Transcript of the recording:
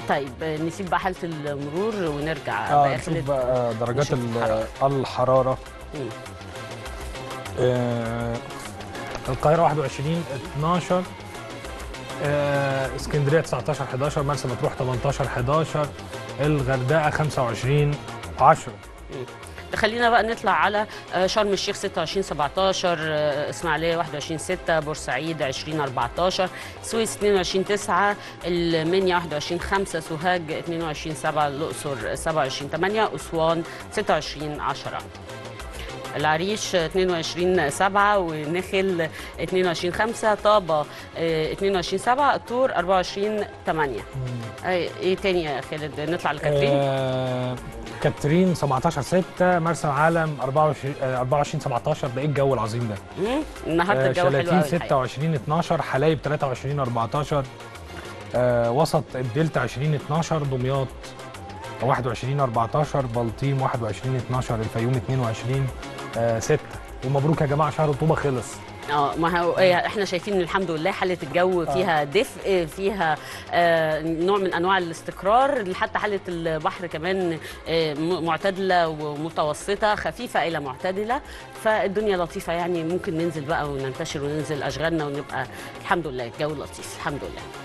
طيب آه، نسيب بقى حاله المرور ونرجع اه بقى نشوف خالد. بقى درجات نشوف ال- الحراره مم. آه، القاهره 21 12 آه، اسكندريه 19 11 مرسى مطروح 18 11 الغردقه 25 10 خلينا بقى نطلع على آه، شرم الشيخ 26 17 آه، اسماعيليه 21 6 بورسعيد 20 14 سويس 22 9 المنيا 21 5 سوهاج 22 7 الاقصر 27 8 اسوان 26 10 العريش 22 7 ونخل 22 5 طابة آه، 22 7 الطور 24 8 ايه إيه تاني يا خالد نطلع لكاترين آه، كاترين 17 6 مرسى العالم 24 آه، 24 17 ده ايه الجو العظيم ده مم، النهارده آه، الجو حلو شلاتين قوي الحقيقة. 26 12 حلايب 23 14 آه، وسط الدلتا 20 12 دمياط 21 14 بلطيم 21 12 الفيوم 22 آه، 6 ومبروك يا جماعه شهر الطوبه خلص اه ما هو إيه، احنا شايفين ان الحمد لله حاله الجو فيها دفء فيها آه نوع من انواع الاستقرار حتى حاله البحر كمان آه م- معتدله ومتوسطه خفيفه الى معتدله فالدنيا لطيفه يعني ممكن ننزل بقى وننتشر وننزل اشغالنا ونبقى الحمد لله الجو لطيف الحمد لله